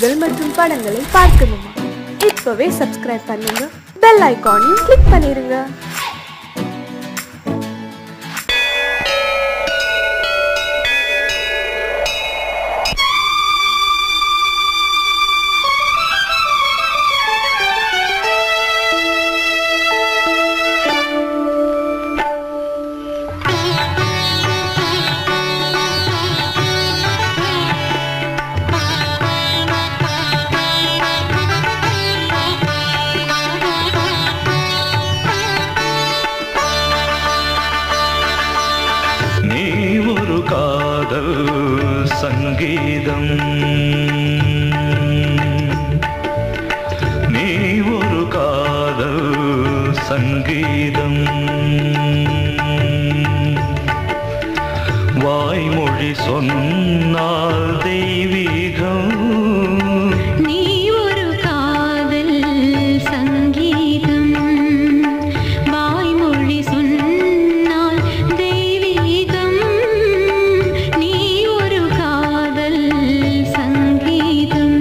நிகழ்ச்சிகள் மற்றும் படங்களை பார்க்கணுமா இப்பவே சப்ஸ்கிரைப் பண்ணுங்க பெல் ஐகானையும் கிளிக் பண்ணிருங்க நீ ஒரு காதல் சங்கீதம் நீ ஒரு காதல் சங்கீதம் வாய்மொழி சொன்னால் தெய்வீகம் நீ ஒரு காதல் சங்கீதம் வாய்மொழி சொன்னால் தெய்வீகம் நீ ஒரு காதல் சங்கீதம்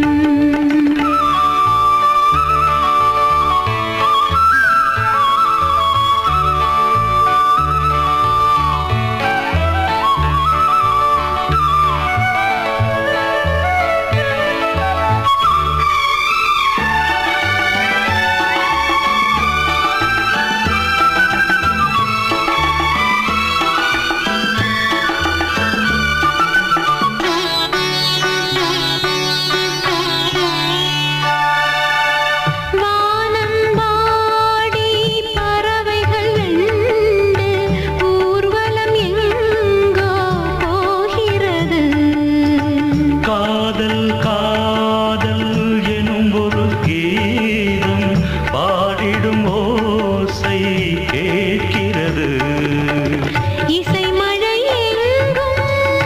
வானம் வாடி பறவைகள் வெண்டு ஊர்வலம் எங்கோ போகிறது காதல் காதல் எனும் ஒரு கீதம் பாடிடும் ஓசை கேட்கிறது இசை மழை எங்கும்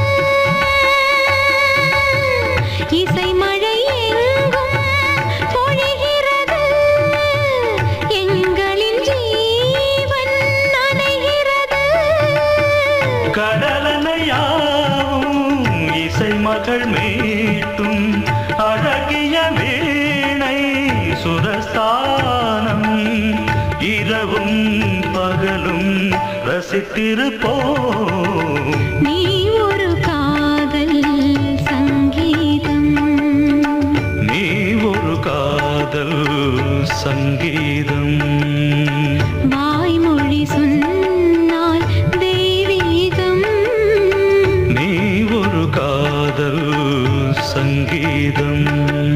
இசை மழை எங்கும் பொழிகிறது எங்களின் ஜீவன் நனைகிறது கடலனையாவும் இசை மகள் மீட்டும் அழகிய வீணை சுரஸ்தானம் இரவும் பகலும் ரசித்திருப்போம் நீ ஒரு காதல் சங்கீதம் நீ ஒரு காதல் சங்கீதம் வாய்மொழி சொன்னால் தெய்வீகம் நீ ஒரு காதல் சங்கீதம்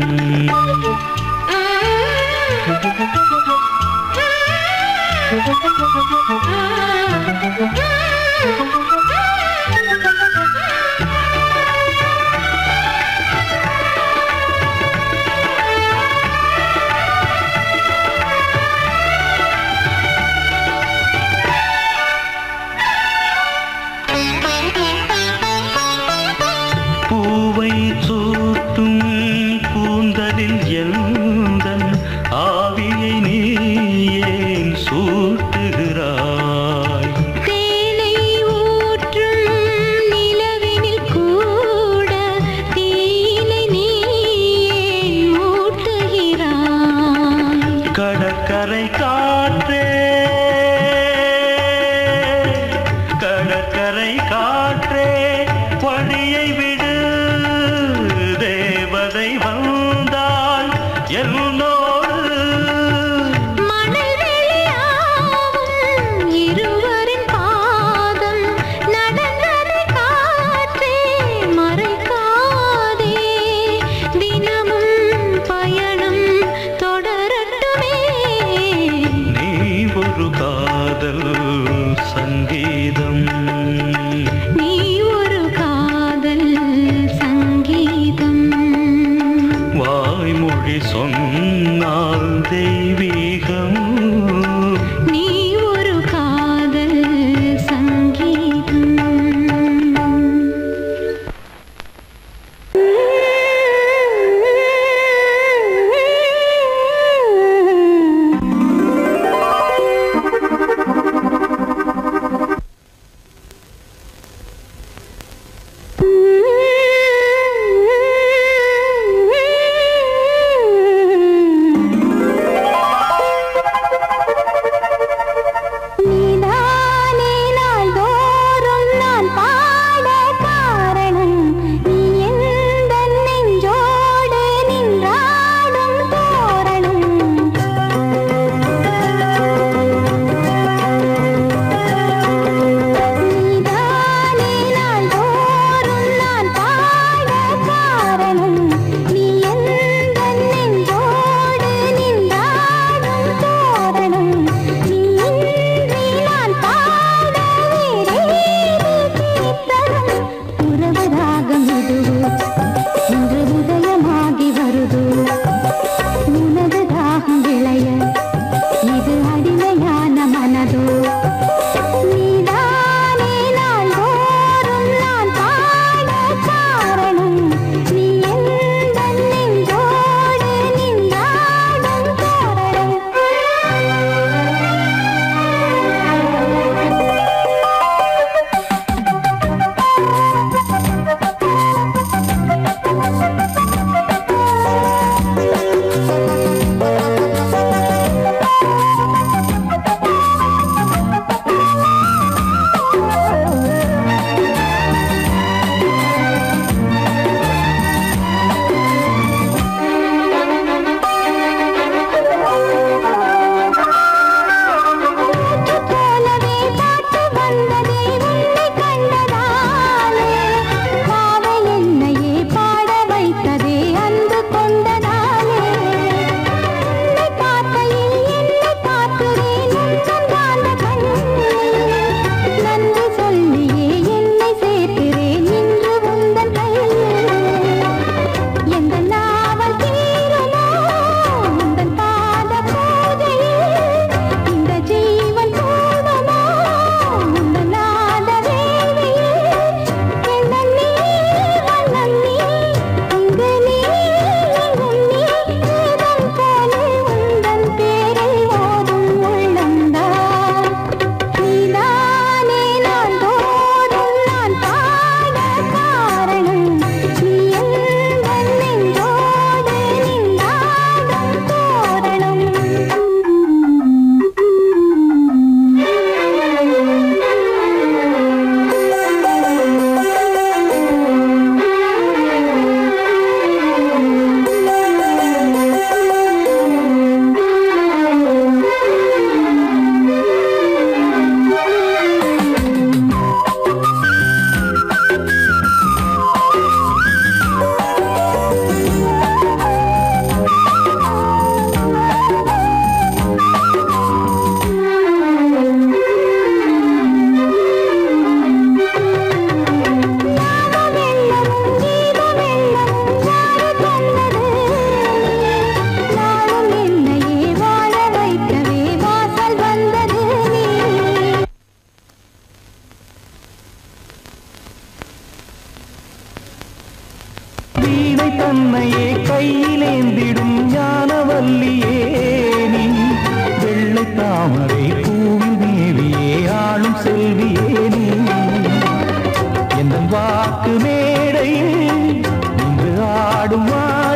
பூவை சூட்டும் கூந்தலில் எந்தன் ஆவியை நீ ஏன் சூட்டுகிறாய் தேனை ஊற்றும் நிலவினில் கூட தீனை நீ ஏன் மூட்டுகிறாய் கடற்கரை காற்றே கடற்கரை காற்றே வழியை விடு தேவதை வந்தால் என்னோடு மணல் வெளியாகும் இருவரின் பாதம் நடந்ததை காற்றே மறைக்காதே தினமும் பயணம் தொடரட்டுமே நீ ஒரு காதல் சங்கீதம் நீ ஒரு காதல் சங்கீதம்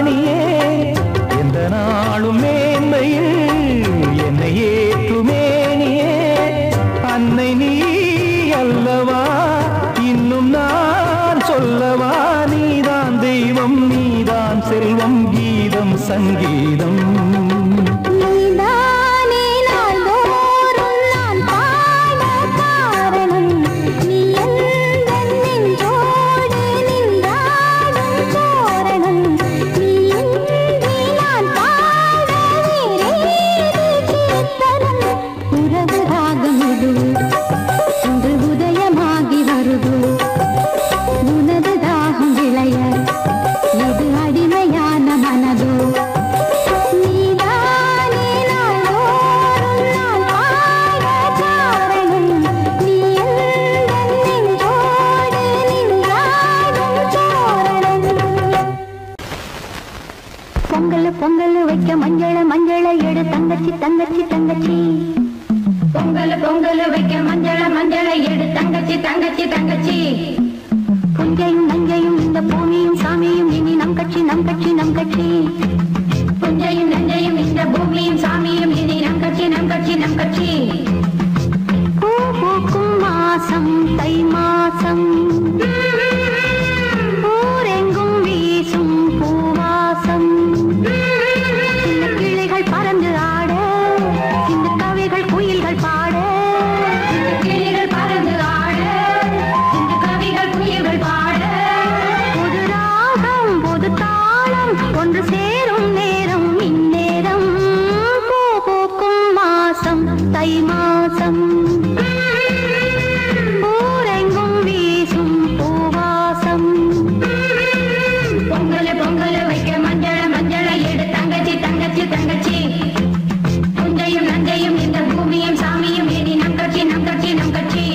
ராணியே எந்த நாளும் மேன்மையில் என்னை ஏற்றுமேனியே அன்னை நீ அல்லவா இன்னும் நான் சொல்லவா நீதான் தெய்வம் நீதான் செல்வம் கீதம் சங்கீதம் நீதானே நாள்தோறும் நான் பாட காரணம் நீ எந்தன் நெஞ்சோடு நின்றாடும் தோரணம் நீ இன்றி நான் பாட வேறேது கீர்த்தனம் உறவு ராகம் இது இன்று உதயமாகி வருது உனது தாகம் விளைய இது அடிமையான மனதோ நீதானே நாள்தோறும் நான் பாட காரணம் நீ எந்தன் நெஞ்சோடு நின்றாடும் தோரணம் பொங்கல் பொங்கல் வைக்க மஞ்சள மஞ்சள எடு தங்கச்சி தங்கச்சி தங்கச்சி பொங்கல் பொங்கல் வைக்க மஞ்சள மஞ்சள எடு தங்கச்சி தங்கச்சி தங்கச்சி புஞ்சையும் நஞ்சையும் இந்த பூமியும் சாமியும் இனி நம் கட்சி நம் கட்சி நம் கட்சி புஞ்சையும் நஞ்சையும் இந்த பூமியும் சாமியும் இனி நம் கட்சி நம் கட்சி நம் கட்சி பூ பூக்கும் மாசம் தை மாசம் ஊரெங்கும் வீசும் பூவாசம் சின்ன கிளிகள் பறந்து ஆட சின்ன கவிகள் குயில்கள் பாட சின்ன கிளிகள் பறந்து ஆட சின்ன கவிகள் குயில்கள் பாட புது ராகம் புது தாளம் ஒன்று சேரும் நேரம் இந்நேரம் பூ பூக்கும் மாசம் தை மாசம் ஊரெங்கும் வீசும் பூவாசம் பொங்கல் பொங்கல் வைக்க மஞ்சள மஞ்சள எடு தங்கச்சி தங்கச்சி தங்கச்சி புஞ்சையும் நஞ்சையும் இந்த பூமியும் சாமியும் இனி நம் கட்சி நம் கட்சி நம் கட்சி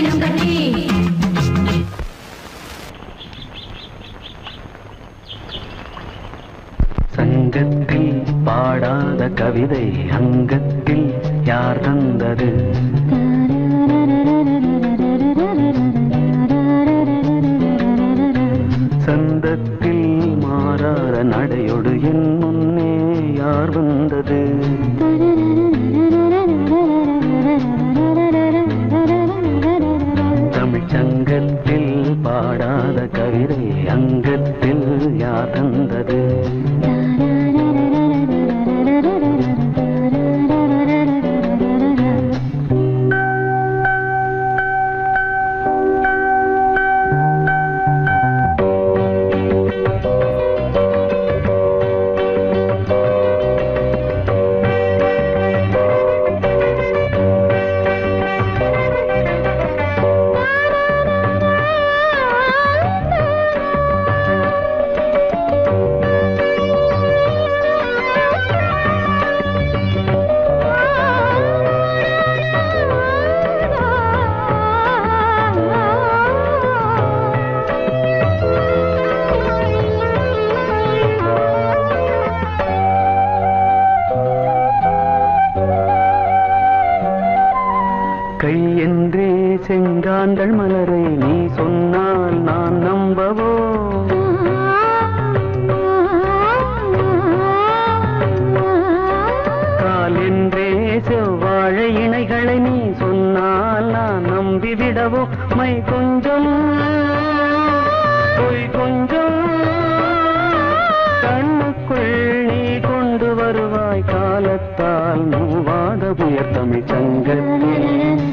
தங்கச்சி சங்கத்தில் பாடாத கவிதை அங்கத்தில் யார் தந்தது சந்தத்தில் மாறாத நடையொடு என் முன்னே யார் வந்தது தமிழ்ச் சங்கத்தில் பாடாத கவிதை அங்கத்தில் யார் தந்தது கை என்றே செங்காந்தள் மலரை நீ சொன்னால் நான் நம்பவோ கால் என்றே செவ்வாழை இணைகளை நீ சொன்னால் நான் நம்பிவிடவோ மை கொஞ்சம் பொய் கொஞ்சம் கண்ணுக்குள் நீ கொண்டு வருவாய் காலத்தால் மூவாத புயர் தமிழ் சங்கத்தில்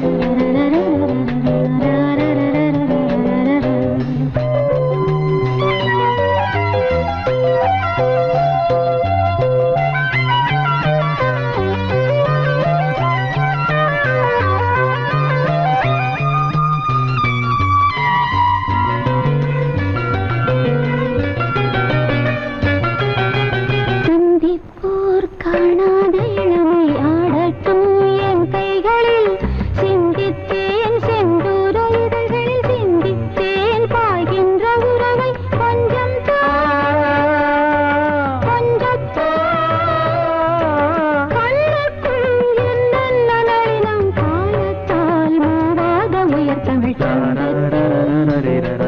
சந்திப்போர் காணாத இளமை ஆடட்டும் என் கைகளில் சிந்தித்தேன் செந்தூர இதழ்களில் சிந்தித்தேன் பாய்கின்ற உறவை கொஞ்சம் தா, கொஞ்சம் தா. கண்ணுக்குள் என்னென்ன நளினம் காலத்தால் மூவாத உயர் தமிழ் சங்கத்தில்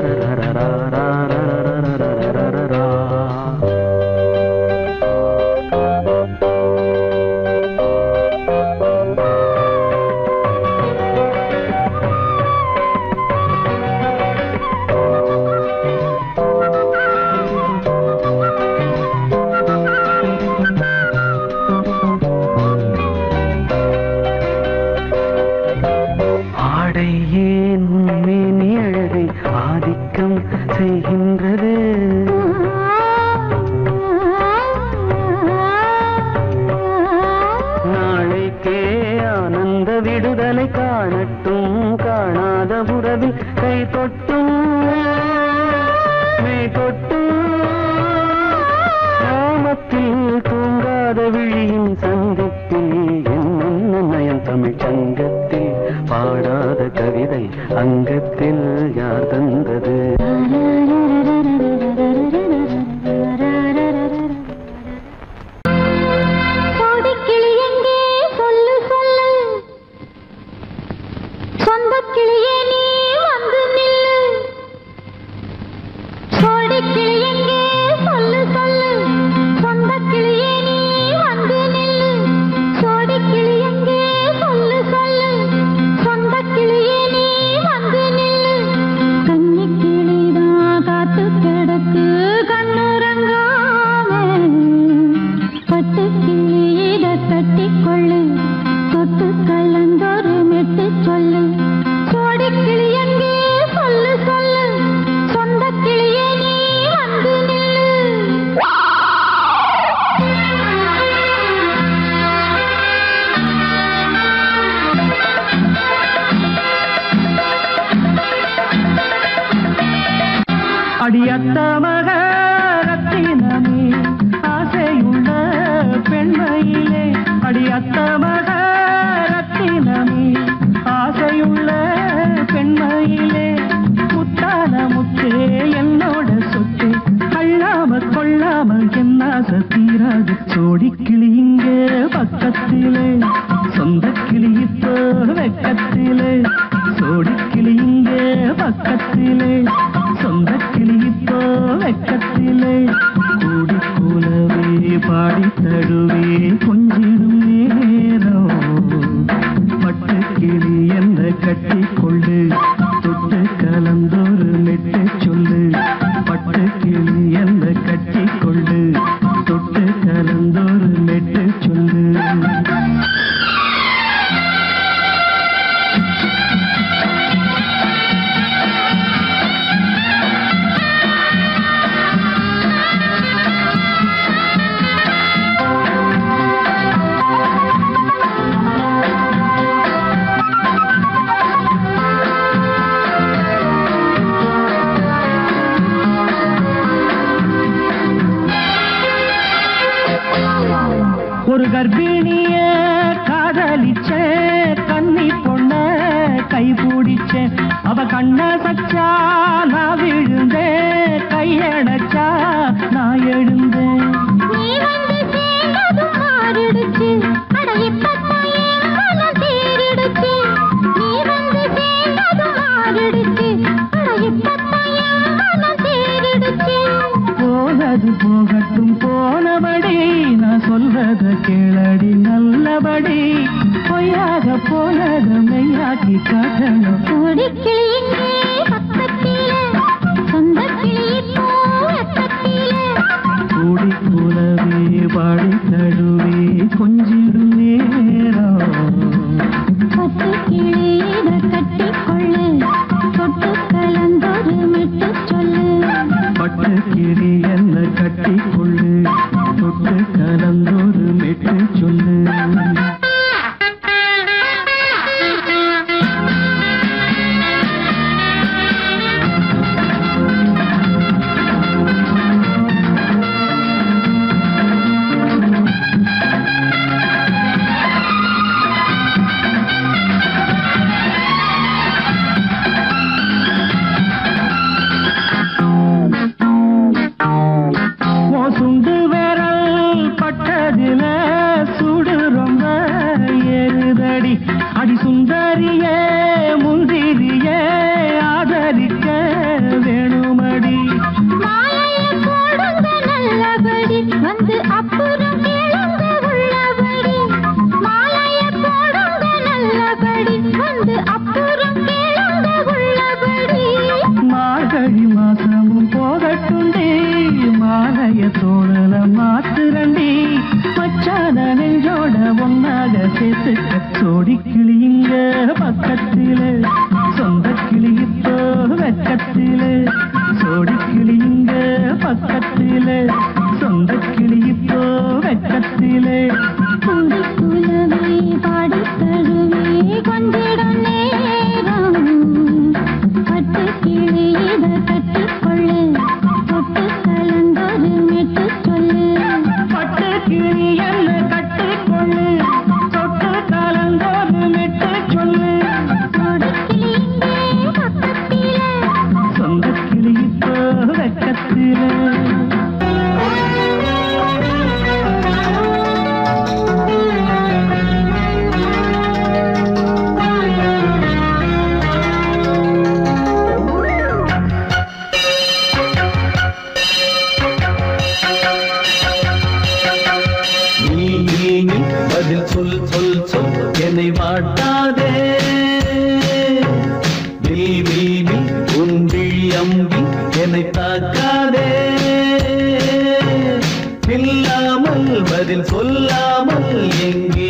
ஆடை ஏன் உண்மேனி அழகை ஆதிக்கம் செய்கின்றது நாளைக்கே ஆனந்த விடுதலை காணட்டும் காணாத உறவில் கை தொட்டும் மெய் தொட்டும் கிராமத்தில் தூங்காத விழியின் சந்திப்பில் என்ன நயம் தமிழ் சங்கத்தில் பாடாத கவிதை அங்கத்தில் யார் தந்தது கோடிக்கிளி எங்கே சொல்லு சொல்லு சொந்தக் கிளியே நீ வந்து நில்லு கோடிக்கிளி எங்கே சொல்லு சொல்லு சொந்தக் கிளியே நீ வந்து நில்லு கோடிக்கிளி எங்கே சொல்லு சொல்லு சொந்தக் கிளியே நீ வந்து நில்லு கன்னிக் கிளிதான் காத்து கிடக்கு கண்ணுறங்காம பட்டு கிளியிட கட்டிக்கொள்ளு தொட்டு கலந்தொரு மெட்டு சொல்லு கோடி கிளி எங்கே சொல்லு சொல்லு சொந்த கிளியே நீ வந்து நில்லு அடியத்த மக ரத்தினமே ஆசையுள்ள பெண்மையிலே அடியத்த மக ரத்தினமே ஆசையுள்ள பக்கத்திலே சொந்த கிளி இப்போ வெக்கத்திலே கூடி கூலவே பாடி தழுவே கொஞ்சிடும் நேரம் பட்டு கிளி என்ன கட்டி கொண்டு தொட்டு கலந்தொரு மெட்டு சொல்லு பட்டு கிளி என்ன கட்டி கொண்டு தொட்டு கலந்தொரு மெட்டு சொல்லு ஒரு கர்ப்பிணிய காதலிச்ச கன்னி பொண்ண கை பிடிச்ச அவ கண்ண சச்சா நான் விழுந்தேன் கையடைச்சா நான் எழுந்தேன் நீ வந்து சேர்ந்ததும் மாறிடுச்சு அட இப்பத்தான் என் மனம் தேறிடுச்சு நீ வந்து சேர்ந்ததும் மாறிடுச்சு அட இப்பத்தான் என் மனம் தேறிடுச்சு போனது போகட்டும் போனபடி நான் சொல்றத கேளடி நல்லபடி பொய்யாக போனத மெய்யாக்கி காட்டணும் கூடிக்கிளி இங்கே பக்கத்திலே சொந்த கிளி இப்போ வெக்கத்திலே கூடி கூலவே பாடி தழுவே கொஞ்சிடும் நேரம் பட்டு கிளியிட கட்டிக்கொள்ளு தொட்டு கலந்தொரு மெட்டு சொல்லு பட்டு கிளி என்ன கட்டி கொள்ளு தொட்டு கலந்தொரு மெட்டு சொல்லு உன் சுண்டு விரல் பட்டதில சுடு ரொம்ப ஏறுதடி அடி சுந்தரியே முந்திரியே ஆதரிக்க வேணுமடி மாலையை போடுங்க நல்லபடி வந்து அப்புறம் கேளுங்க உள்ளபடி மாலையை போடுங்க நல்லபடி வந்து அப்புறம் கேளுங்க உள்ளபடி மார்கழி மாசமும் போகட்டுண்டி மாலைய தோழல மாத்துரண்டி மச்சான நெஞ்சோட ஒன்னாக சேர்த்துக்க சோடி கிளியுங்க பக்கத்தில சொந்த கிளி இப்போ வெக்கத்தில சோடி கிளியுங்க பக்கத்தில சொந்த கிளி இப்போ வெக்கத்தில குண்டு குலவை பாடி தழுவே கொஞ்சிடும் நேரம் பட்டு கிளியிட கட்டிக்கொள்ளு தொட்டு கலந்தொரு மெட்டு சொல்லு பட்டு கிளி என்ன கட்டிக்கொள்ளு தொட்டு கலந்தோடு மெட்டு சொல்லு கொடுக்கிளி இங்கே பக்கத்திலே சொந்த கிளி இப்போ வெக்கத்தில நீ நீ நீ பதில் சொல் சொல் சொல் என்னை வாட்டாதே நீ நீ நீ உன் விழி அம்பி என்னை தாக்காதே இல்லாமல் பதில் சொல்லாமல் எங்கே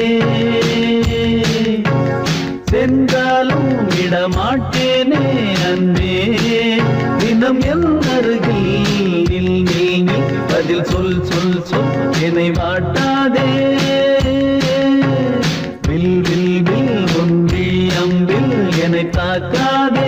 சென்றாலும் விடமாட்டேனே அன்பே தினம் என் அருகில் நில் நில் நில் பதில் சொல் சொல் சொல் என்னை வாட்டாதே வில் வில் வில் ஒன்றி அம்பில் என்னை தாக்காதே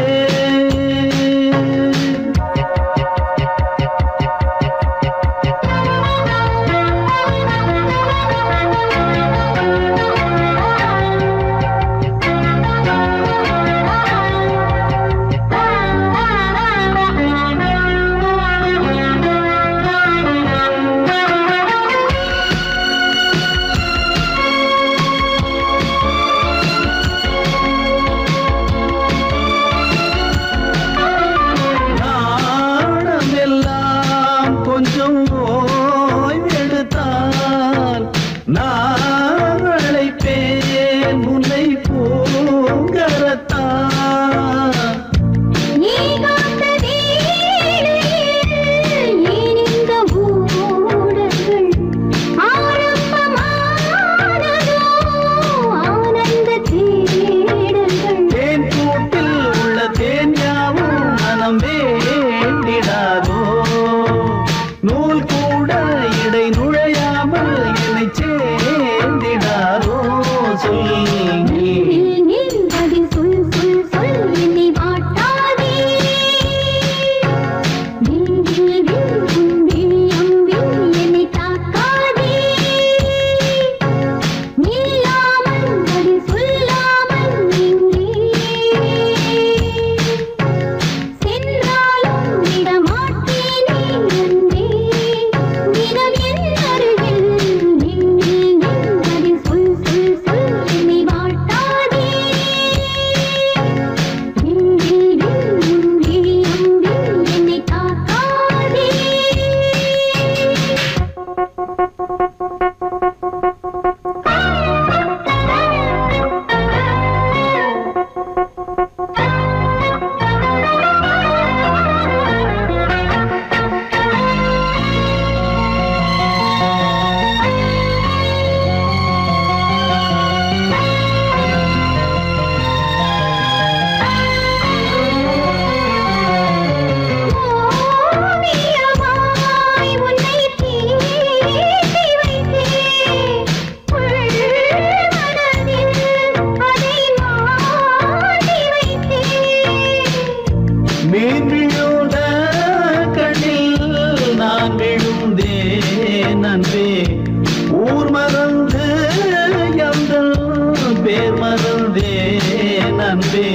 மீன் விழுந்த கண்ணில் நான் விழுந்தேன் அன்பே ஊர் மறந்து எங்கள் பேர் மறந்தேன் அன்பே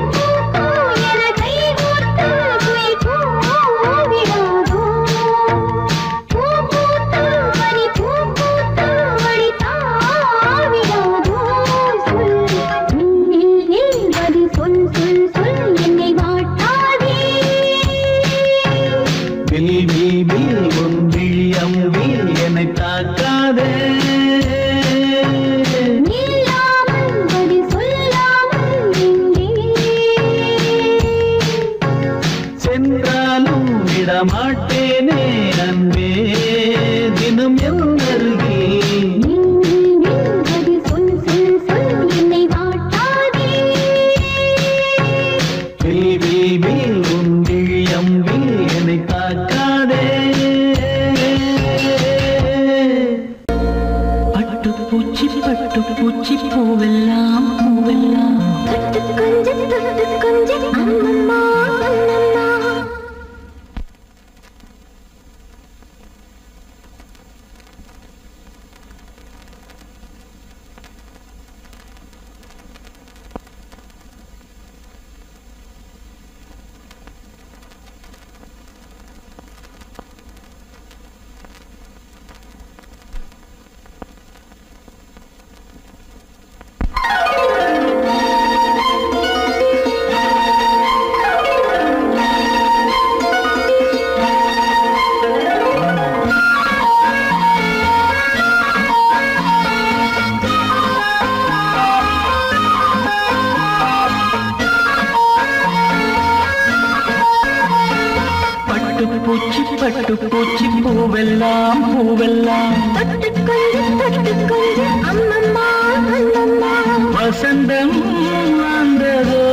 சொல் சொல் சொல் என்னை வாட்டாதே வில் வில் வில் உன் விழியம் வில் என்னை தாக்காதே நில்லாமல் பதில் சொல்லாமல் எங்கே சென்றாலும் விடமாட்டேனே அன்பே தினம் என் அருகில் நின்பது சொல் சொல் சொல் என்னை வாட்டாதே வில் வில் வில் உன் விழியம் வில் என்னை தாக்காதே பட்டுப்பூச்சி பட்டுப்பூச்சி பூவெல்லாம் பூவெல்லாம் தொட்டு கொஞ்சம் தொட்டு கொஞ்சம் அம்மம்மா அம்மம்மா பட்டுப்பூச்சி பட்டுப்பூச்சி பூவெல்லாம் பூவெல்லாம் தொட்டு கொஞ்சம் தொட்டு கொஞ்சம் அம்மம்மா அம்மம்மா வசந்தம் வந்ததோ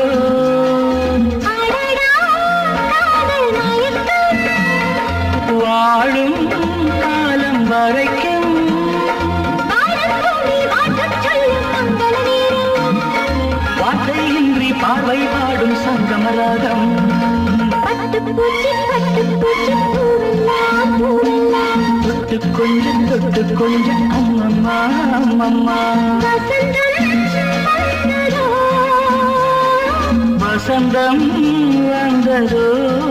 அடடா காதல் நாயக்கன் வாழும் காலம் வரைக்கும் வாழத்தோண்டி வாட்டச் சொல்லும் மங்கள நேரம் வார்த்தையின்றி பார்வை பாடும் சங்கமராகம் பட்டுப்பூச்சி பட்டுப்பூச்சி பூவெல்லாம் பூவெல்லாம் தொட்டு கொஞ்சம் தொட்டு கொஞ்சம் அம்மம்மா அம்மம்மா வசந்தம் வந்ததோ வசந்தம் வந்ததோ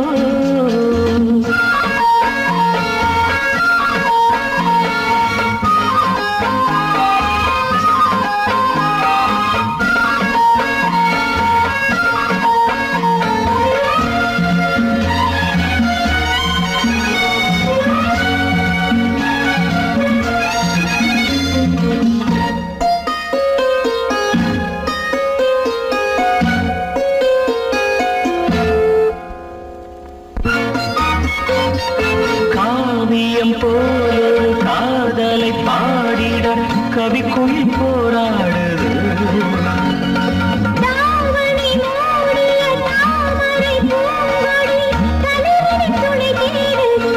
காவியம் போல காதலை பாடிட கவிக்குள் போராடுது தாவணி மூடிய தாமரை பூங்கொடி தலைவலி துளி தேடுது.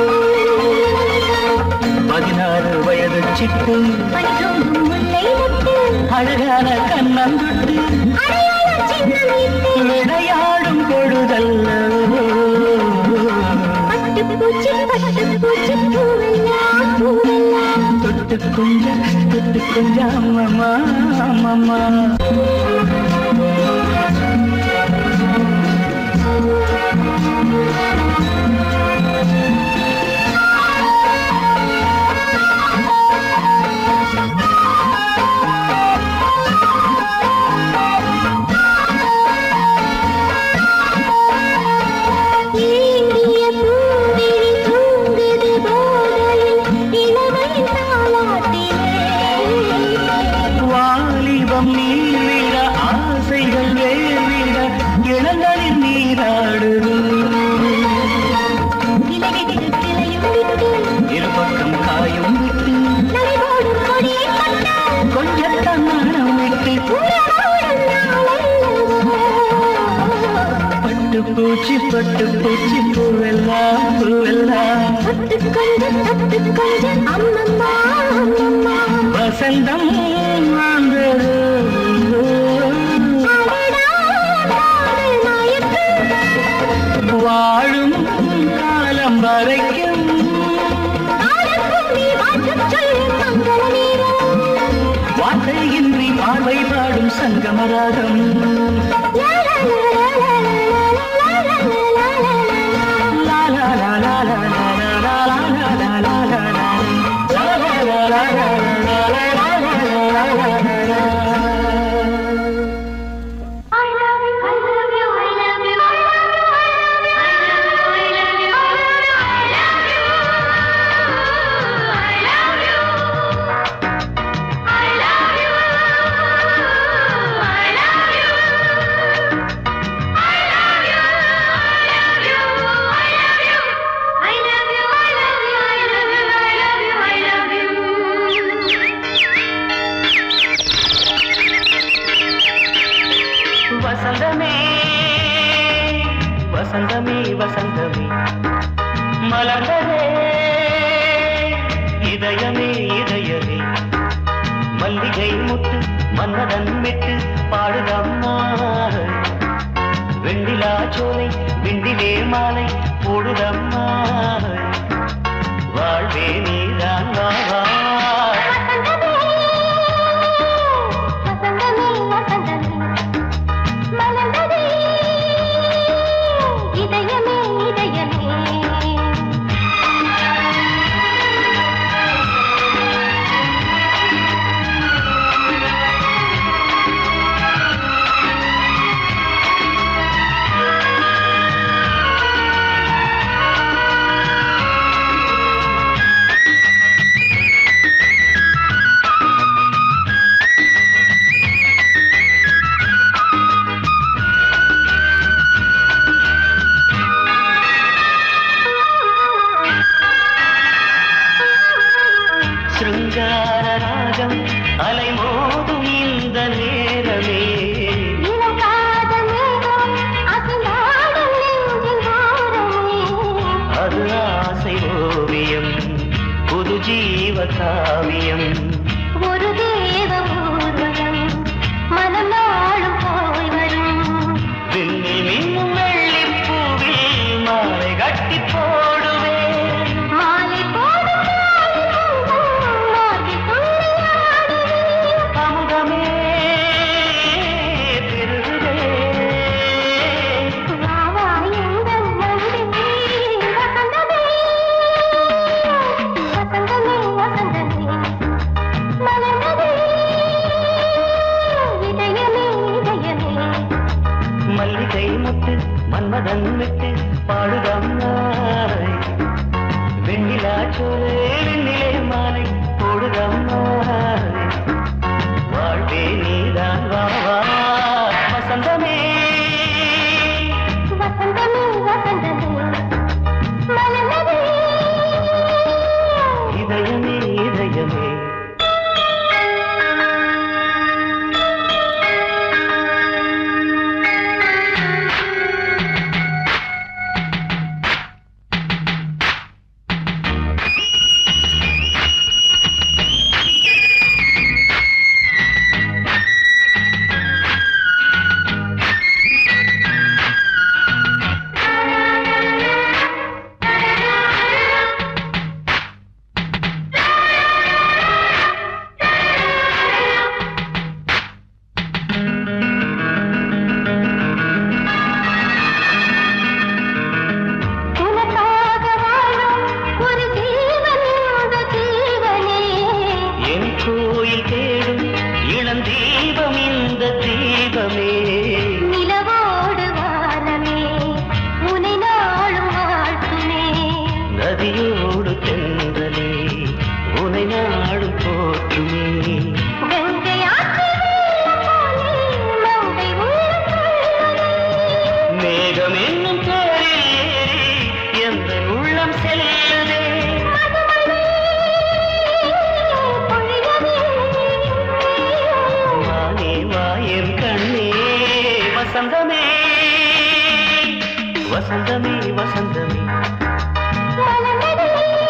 பதினாறு வயது சிட்டு பனிதூங்கும் முல்லை மொட்டு, அழகான கண்ணந்துட்டு அடையாள சின்னம் இட்டு, விளையாடும் பொழுதல்லவோ பட்டுப்பூச்சி பட்டுப்பூச்சி பூவெல்லாம் பூவெல்லாம் தொட்டு கொஞ்சம் தொட்டு கொஞ்சம் அம்மம்மா அம்மம்மா ஏங்கிய பூவிழி தூங்குது போதலில் இளமை தாலாட்டிலே வாலிபம் நீர்விட ஆசைகள் வேர்விட இளங்களில் நீராடுது இலைவிட்டு கிளையும் விட்டு இருபக்கம் காயும் விட்டு நடைபோடும் கொடியை கண்டு கொஞ்சம் தன்னானம் விட்டு உறவோடும் நாளல்லவோ. பட்டு பூச்சி பட்டு பூச்சி பூவெல்லாம் பூவெல்லாம் தொட்டு கொஞ்சம் தொட்டு கொஞ்சம் அம்மம்மா அம்மம்மா வசந்தம் வந்தது அடடா காதல் நாயக்கன் வரைக்கும் வார்த்தையின்றி பார்வை பாடும் சங்கமராகம் லா லா லா லா லா லா லா லா லா லா லா லா வசந்தமே வசந்தமே வசந்தமே மலர்ந்ததே இதயமே இதயமே மல்லிகை முத்து மன்னதன் விட்டு பாடுதம்மா வெண்ணிலா சோலை விண்டிலே மாலை போடுதம்மா வாழ்வே நீதான் வா வா. இதயமே இதயமே சிருங்கார ராகம் அலைமோதும் இந்த நேரமே அது ஆசை ஓவியம் புது ஜீவ காவியம் ஒரு தேவ ஊர்வலம் மனம் நாளும் போய் வரும் விண்ணில் மின்னும் வெள்ளிப் பூவில் மாலை கட்டி போடுவேன் மாலை போடும் மார்கழி துள்ளியாடுவேன் அமுதமே திருகுதே வா வா எங்கள் நந்தினி வசந்தமே வசந்தமே வசந்தமே மலர்ந்ததே இதயமே இதயமே மல்லிகை முத்து மன்மதன் விட்டு பாடுதம்மாய் வெண்ணிலா சோலை வெண்ணிலே மாலை போடுதம்மாய் வாழ்வே நீதான் வா வா வசந்தமே வசந்தமே வசந்தமே மலர்ந்ததே இதயமே இதயமே உனக்காக வாழும் ஒரு ஜீவன் இந்த ஜீவனே என் கோயில் தேடும் இளம் தீபம் இந்த தீபமே நிலவோடு வானமே உனை நாளும் வாழ்த்துமே நதியோடு தென்றலே உனை நாடும் போற்றுமே கங்கை ஆற்று வெள்ளம் போலே மங்கை உள்ளம் கொள்ளுதே. மேகம் என்னும் பேரில் ஏறி எந்த உள்ளம் செல்லுதே மதுமழை பொழியவே. வானே வாயன் கண்ணே வசந்தமே வசந்தமே வசந்தமே மலர்ந்ததே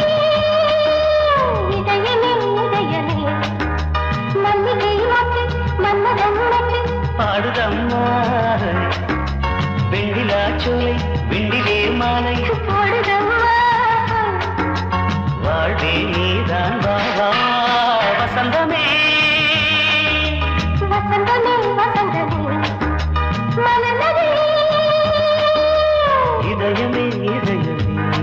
இதயமே இதயமே மல்லிகை மொட்டு மன்மதன் மொட்டு பாடுதம்மா வெண்ணிலா சோலை வெண்டிலே மாலை போடுதம்மா வாழ்வே நீதான் வா வா வசந்தமே வசந்தமே வசந்தமே மலர்ந்ததே இதயமே இதயமே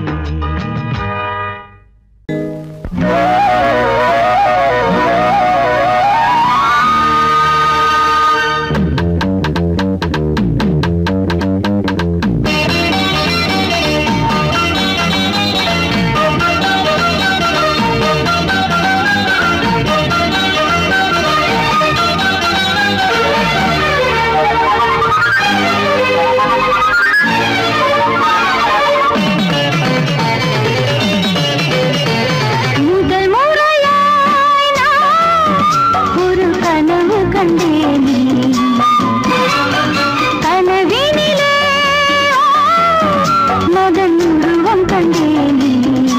முதல் முறையாய் நான் ஒரு கனவு கண்டேனே கனவினிலே மகன் உருவம் கண்டேனே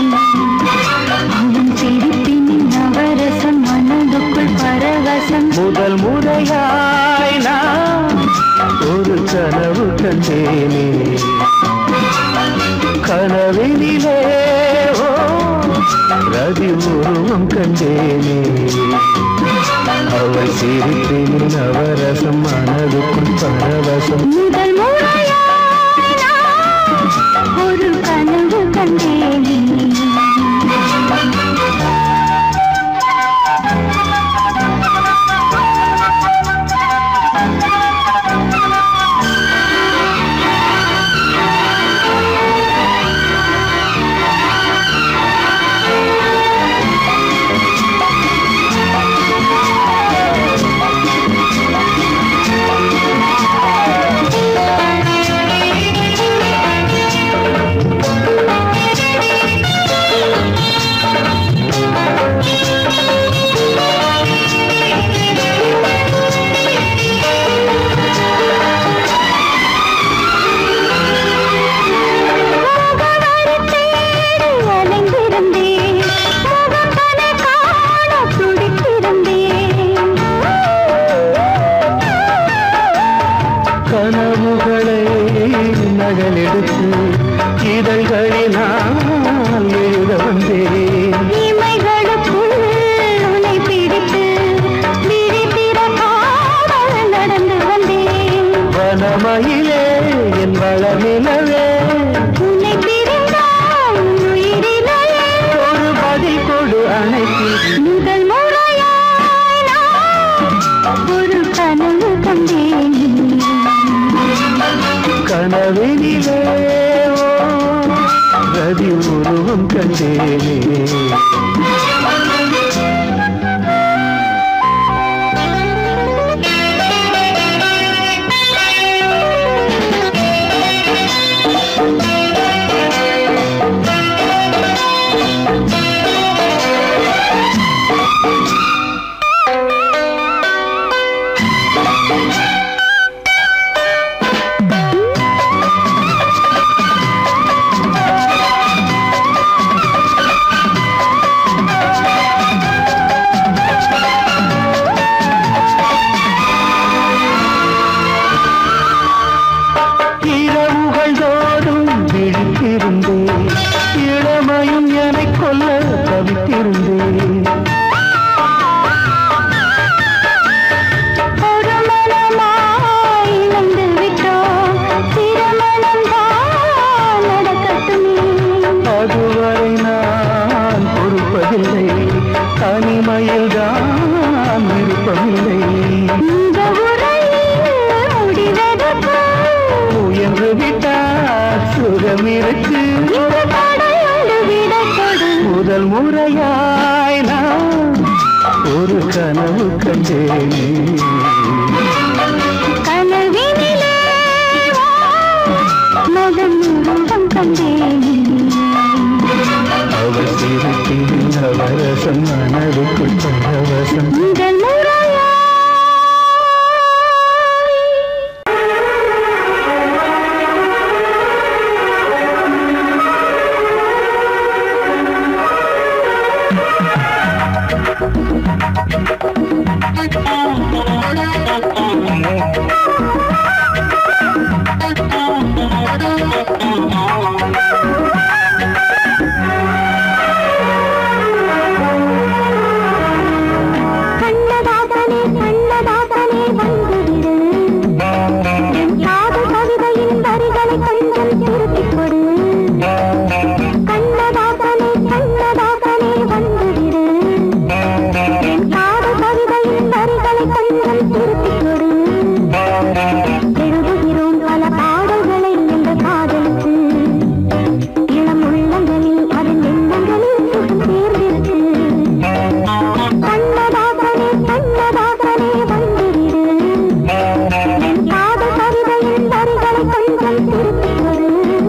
அவன் சிரிப்பினின் நவரசம் மனதுக்குள் பரவசம் முதல் முறையாய் நான் ஒரு கனவு கண்டேனே கனவினிலே ஓ ரதி உருவம் கண்டேனே அவள் சிரிப்பின் நவரசம் மனதுக்குள் பரவசம் முதல் முறையாய் நான் ஒரு கனவு கண்டேனே அலைந்திருந்தேன் முகம் தன காண துடித்திருந்தேன் கனவுகளை நகலெடுத்து இதழ்களினால் எழுத வந்தேன் இமைகளுக்குள் உன்னை பிடித்து விழித்திர காவல் நடந்து வந்தேன் வனமயிலே என் வளமிலவே உன்னை பிரிந்தால் உயிரிலே ஒரு பதில் கொடு அணைத்தில் முதல் முறையாய் நான் ஒரு கனவு கண்டேன் கனவினிலே ஓ, ரதி உருவம் கண்டேனே இரவுகள் தோறும் விழித்திருந்தேன் இளமையும் என்னை கொல்ல தவித்திருந்தேன் ஒரு மனமாய் இணைந்து விட்டோம் திருமணம் தான் நடக்கட்டுமே அதுவரை நான் பொறுப்பதில்லை தனிமையில் தான் விருப்பமில்லை இந்த உரையில் முடிவெடுப்பு முயன்று விட்டால் சுகம் இருக்கு இந்த தடையோடு விடை கொடு முதல் முறையாய் நான் ஒரு கனவு கண்டேனே கனவினிலே வா, மகன் உருவம் கண்டேனே அவள் சிரிப்பில் நவரசம் மனதுக்குள் பரவசம் முதல் முறையாய் ஆ கொஞ்சம் திருப்பிக் கொடு கண்ணதாசனே கண்ணதாசனே வந்துவிடு என் காதல் கவிதையின் வரிகளை கொஞ்சம் திருப்பிக் கொடு எழுதுகிறோம் பல பாடல்களை எங்கள் காதலுக்கு இளம் உள்ளங்களில் அதன் எண்ணங்களில் சுகம் சேர்ந்திருக்கு கண்ணதாசனே கண்ணதாசனே வந்துவிடு என் காதல் கவிதையின் வரிகளை கொஞ்சம் திருப்பிக் கொடு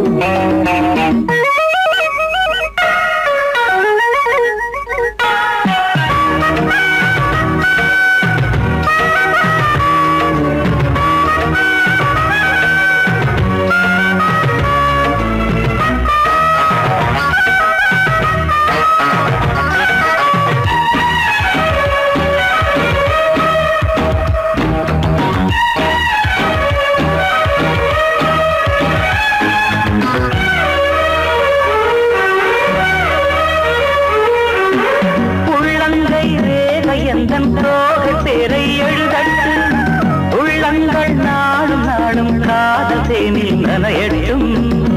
உள்ளங்கை ரேகை எந்தன் தோகை பேரை எழுதட்டு உள்ளங்கள் நாளும் நாளும் காதல் தேனில் நனையட்டும்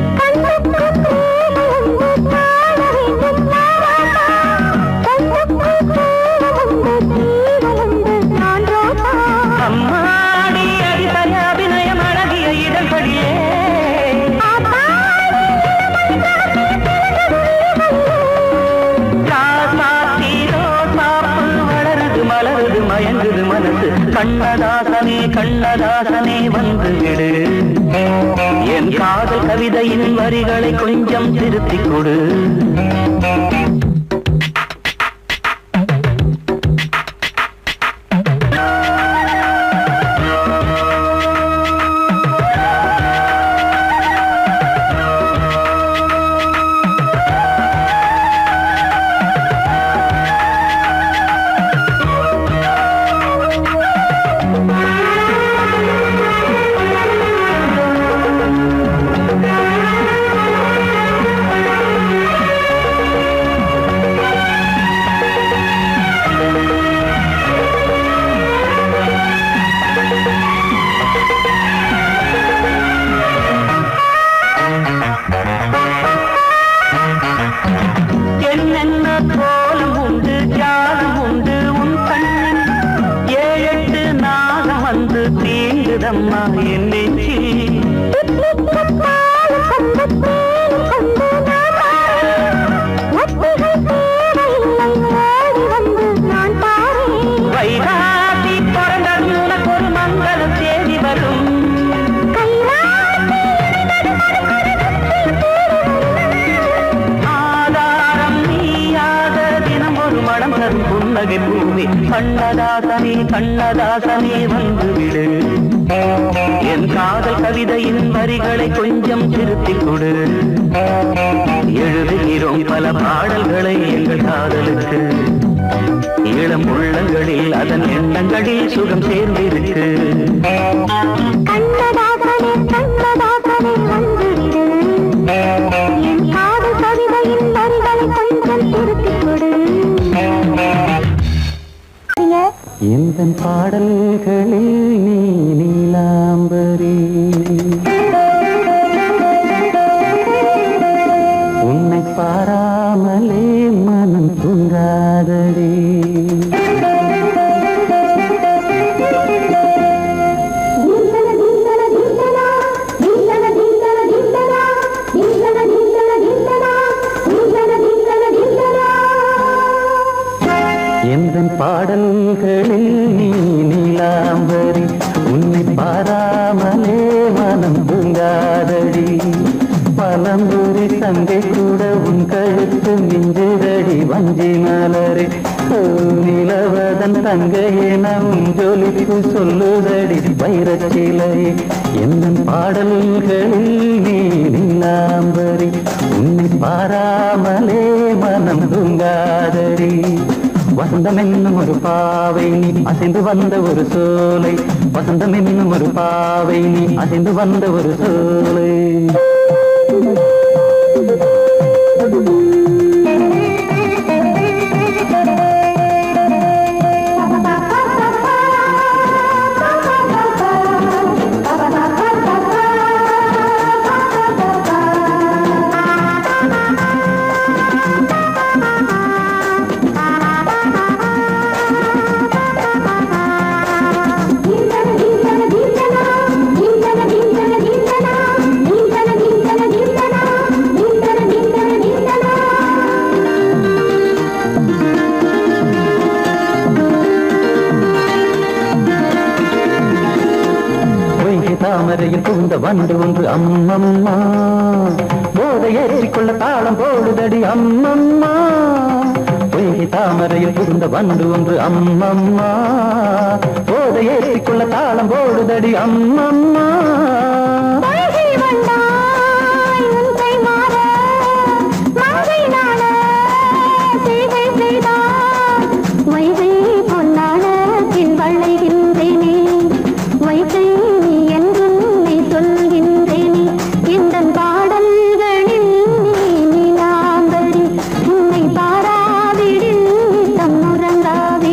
அம்மாடி அடித்தன அபிநயம் அழகிய இதழ்படியே ராசாத்தீரோ சாப்பு வளருது மலருது மயங்குது மனசு கண்ணதாசனே கண்ணதாசனே வந்து விடு என் காதல் கவிதையின் வரிகளை கொஞ்சம் திருத்திக் கொடு என்னென்ன கோலம் உண்டு ஜாலம் உண்டு உன் கண்ணில் ஏழெட்டு நாகம் வந்து தீங்குதம்மா என் நெஞ்சில் வைகாசி பிறந்ததும் உனக்கு ஒரு மங்களம் தேடி வரும் ஆதாரம் நீயாக தினம் ஒரு மனம் தரும் புன்னகை பூமி கண்ணதாசனே கண்ணதாசனே வந்து விடு என் காதல் கவிதையின் வரிகளை கொஞ்சம் திருத்திக் கொடு எழுதுகிறோம் பல பாடல்களை எங்கள் காதலுக்கு இளம் உள்ளங்களில் அதன் எண்ணங்களில் சுகம் சேர்ந்திருக்கு கண்ணதாசனே கண்ணதாசனே வந்துவிடு என் காதல் கவிதையின் வரிகளை கொஞ்சம் திருப்பிக் கொடு எந்த பாடல்களில் நீ நீலாம்பரி உன்னை பாராமலே மனம் தூங்காதடி எந்த பாடல்களில் நீ நீலாம்பரி உன்னை பாராமலே மனம் தூங்காதடி பலம்புரி தங்கை கூட உன் கழுத்து மிஞ்சுதடி வஞ்சி மலரே ஓ, நிலவதன் தங்கையே நம் ஜொலிப்பு சொல்லுதடி வைரச்சிலை எந்த பாடல்களில் நீ நீலாம்பரி உன்னை பாராமலே மனம் தூங்காதடி வசந்தம் என்னும் ஒரு பாவை நீ அசைந்து வந்த ஒரு சோலை வசந்தம் என்னும் ஒரு பாவை நீ அசைந்து வந்த ஒரு சோலை Thank you. தாமரையில் புகுந்த வண்டு ஒன்று அம்மம்மா போதை ஏற்றிக்கொள்ள தாளம் போடுதடி அம்மம்மா பொய்கை தாமரையில் புகுந்த வண்டு ஒன்று அம்மம்மா போதை ஏற்றிக்கொள்ள தாளம் போடுதடி அம்மம்மா பொய்கை வந்தாய் உன் கை மாற, மங்கை நாண செய்கை செய்தாய். வைகை பொன்னாளத்தில் வளைகின்றேனே, வைகை நீ என்றும் நீ சொல்கின்றேனே. எந்தன் பாடல்களில் நீ நீலாம்பரி, உன்னை பாராவிடில் தம் உறங்காவிடி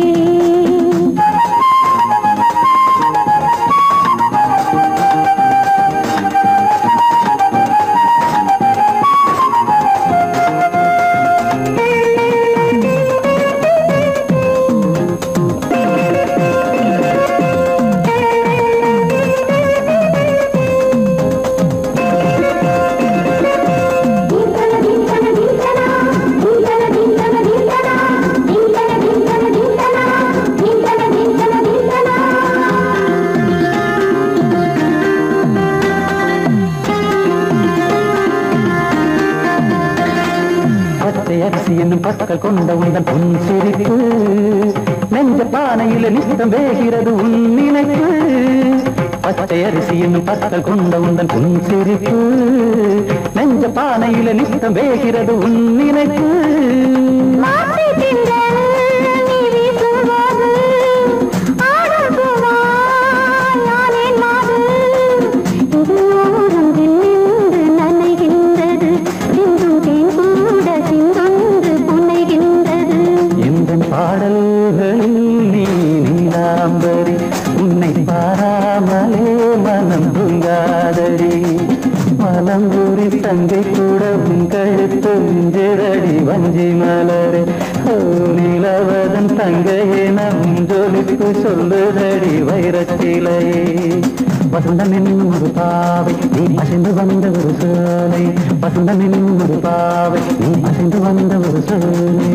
பச்சை அரிசி என்னும் பற்கள் கொண்ட உந்தன் பொன் சிரிப்பு நெஞ்ச பானையில நித்தம் வேகிறது உன் நினைப்பு பச்சை அரிசி என்னும் பற்கள் கொண்ட உந்தன் பொன் சிரிப்பு நெஞ்ச பானையில நித்தம் வேகிறது உன் நினைப்பு மாசி திங்கள் நீ வீசும்போது ஆடும் பூவாய் நானேன் மாது. இது ஓரம் நின்று நனைகின்றது சிந்தும் தேன் கூட சிந்தொன்று புனைகின்றது இந்த பாடல்களில் நீ நீலாம்பரி உன்னை பாராமலே மனம் தூங்காதடி மலம்பூரி தங்கை கூட உன் கழுத்து மிஞ்சிரடி வஞ்சி மலரே ஓ நிலவதன் தங்கையே நம் ஜொலிப்பு சொல்லுதடி வைரத்திலையே வசந்தம் என்னும் ஒரு பாவை நீ அசைந்து வந்த ஒரு சோலை வசந்தம் என்னும் ஒரு பாவை நீ அசைந்து வந்த ஒரு சோலை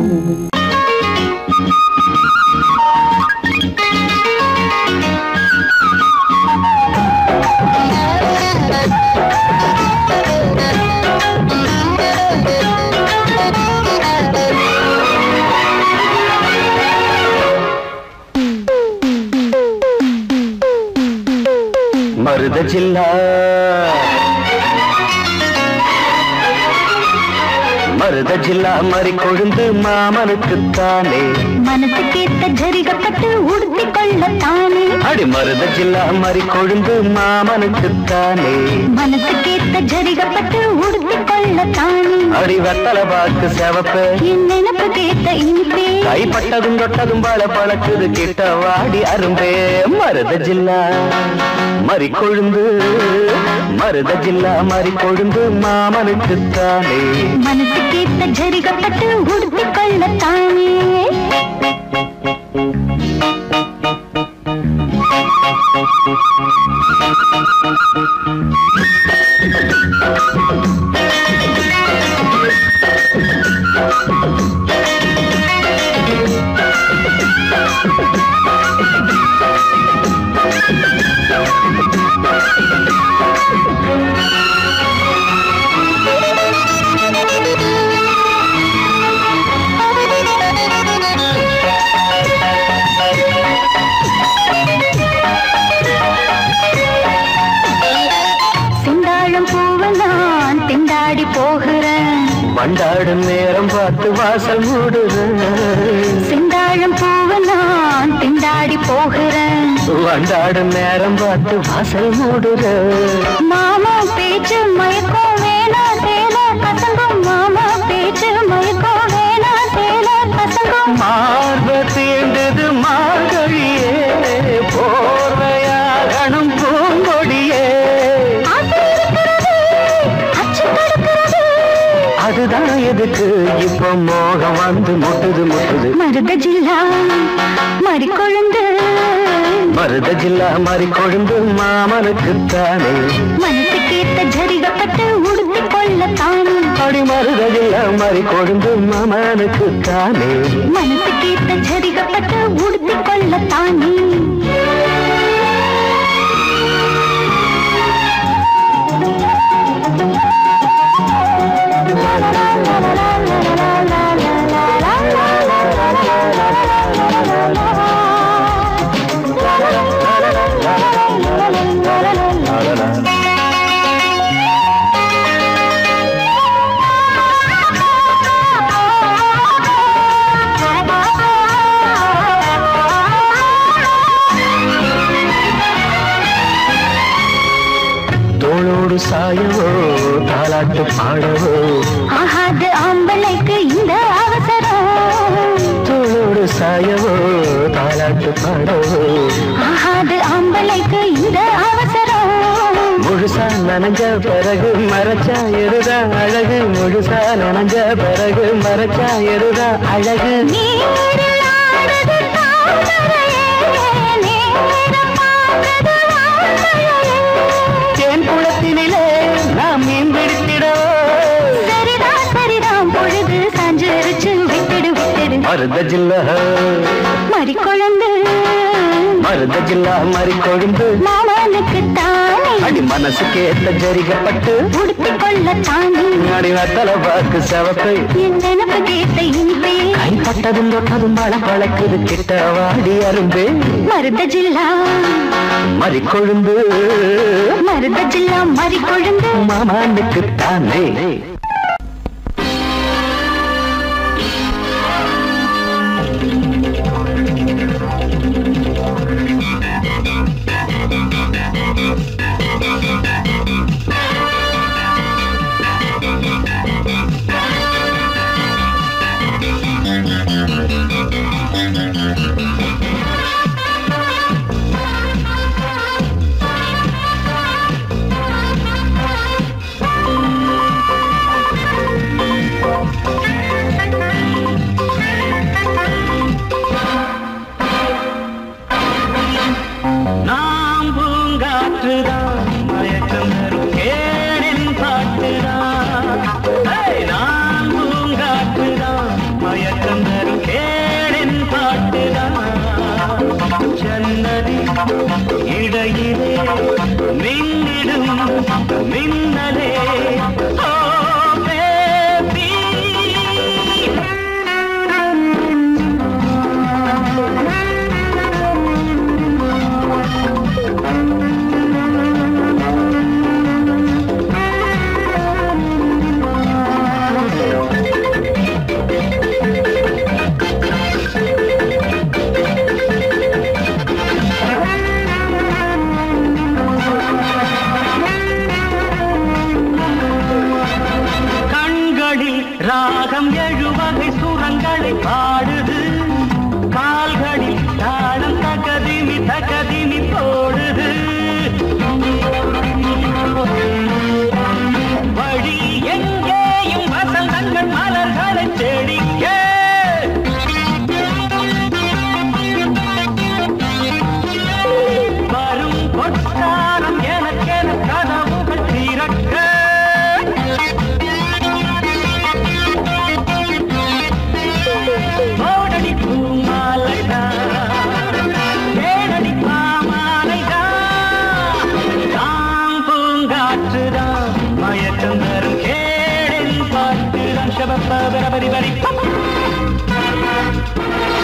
மருத ஜில்லா மருத ஜில்லா மறி கொழுந்து மாமனுக்குத்தானே மனசுக்கேத்த ஜரிகப்பட்டு உடுத்திக் கொள்ளத்தானே அடி மருத ஜில்லா மறி கொழுந்து மாமனுக்குத்தானே மனசுக்கேத்த ஜரிகப்பட்டு உடுத்திக் கொள்ளத்தானே அடி வெத்தல பாக்கு செவப்பு என் நினப்பு கேட்ட இனிப்பே கைப்பட்டதும் தொட்டதும் பல பழக்குது கிட்ட வாடி அரும்பே மருத ஜில்லா மறி கொழுந்து மருத ஜில்லா மறி கொழுந்து மாமனுக்குத்தானே மனசுக்கேத்த ஜரிகப்பட்டு உடுத்திக் கொள்ளத்தானே செந்தாழம் பூவை நான் திண்டாடி போகிறேன் வண்டாடும் நேரம் பார்த்து வாசல் மூடுது செந்தாழம் பூவை நான் திண்டாடி போகிறேன் வண்டாடும் நேரம் பார்த்து வாசல் மூடுது மாமா பேச்சு மயக்கம் வேணா தேன கசங்கும் மாமா பேச்சு மயக்கம் வேணா தேன கசங்கும் மார்ப தீண்டது மார்கழியே போர்வையாகணும் பூங்கொடியே ஆசை இருக்கிறது அச்சம் தடுக்கிறது அதுதான் எதுக்கு இப்போ மோகம் வந்து முட்டுது முட்டுது மருத ஜில்லா மறிக்கொழுந்து மருத ஜில்லா மாறி கொழுந்து மாமனுக்குத்தானே மனசுக்கேத்த ஜரிகப்பட்டு உடுத்திக் கொள்ளத்தானே அடி மருத ஜில்லா மாறி கொழுந்து மாமனுக்குத்தானே மனசுக்கேத்த ஜரிகப்பட்டு உடுத்திக் கொள்ளத்தானே சாயவோ தாலாட்டு பாடவோ ஆகாது ஆம்பளைக்கு இந்த அவசரம் தோளோடு சாயவோ தாலாட்டு பாடவோ ஆகாது ஆம்பளைக்கு இந்த அவசரம் முழுசா நனைஞ்ச பிறகு மறைச்சா எருதா அழகு முழுசா நனைஞ்ச பிறகு மறைச்சா எருதா அழகு நீரில் ஆடுது தாமரையே, நேரம் பார்த்தது வான்மழையே. தேன் குளத்தினிலே நாம் மீன் பிடித்திடவோ சரிதான் சரிதான் பொழுது சாஞ்சிருச்சு விட்டுடு விட்டுடு மருத ஜில்லா மறி குழந்து மருத ஜில்லா மறி கொழுந்து மாமனுக்கு தானே அடி மனசுக்கு ஏத்த ஜரிகப்பட்டு உடுத்தி கொள்ள தானே அடி வத்தல பாக்கு செவப்பை என் நினப்பு கேட்ட இனிப்பே கைப்பட்டதும் தொட்டதும் பழ பழக்குது கிட்ட வாடி அரும்பே மருத ஜில்லா மறி கொழுந்து மருத ஜில்லா மறி கொழுந்து மாமானுக்கு தானே நாம் பூங்காற்றுதான் மயக்கம் தரும் கேடின் பாட்டுதான் ஏய், நாம் பூங்காற்றுதான் மயக்கம் தரும் கேடின் பாட்டுதான் ஜன்னதி இடையிலே மின்னிடும் மின்னலே ஓ பேபி கண்களில் ராகம் எழுவகை சுரங்களை பாடுது கால்களில் தாளம் தகதிமி தகதிமி போடுது வழி எங்கேயும் வசந்தங்கள் மலர்களை செடிக்க வரும் பொற்காலம் எனக்கென கதவுகள் திறக்க கோடடி பூமாலைதா ஏடடி பாமாலைதா தாம் பூங்காற்றுதா மயக்கம் தரும் கேடின் பாட்டுதான் ஷபப்ப பரபரி பரி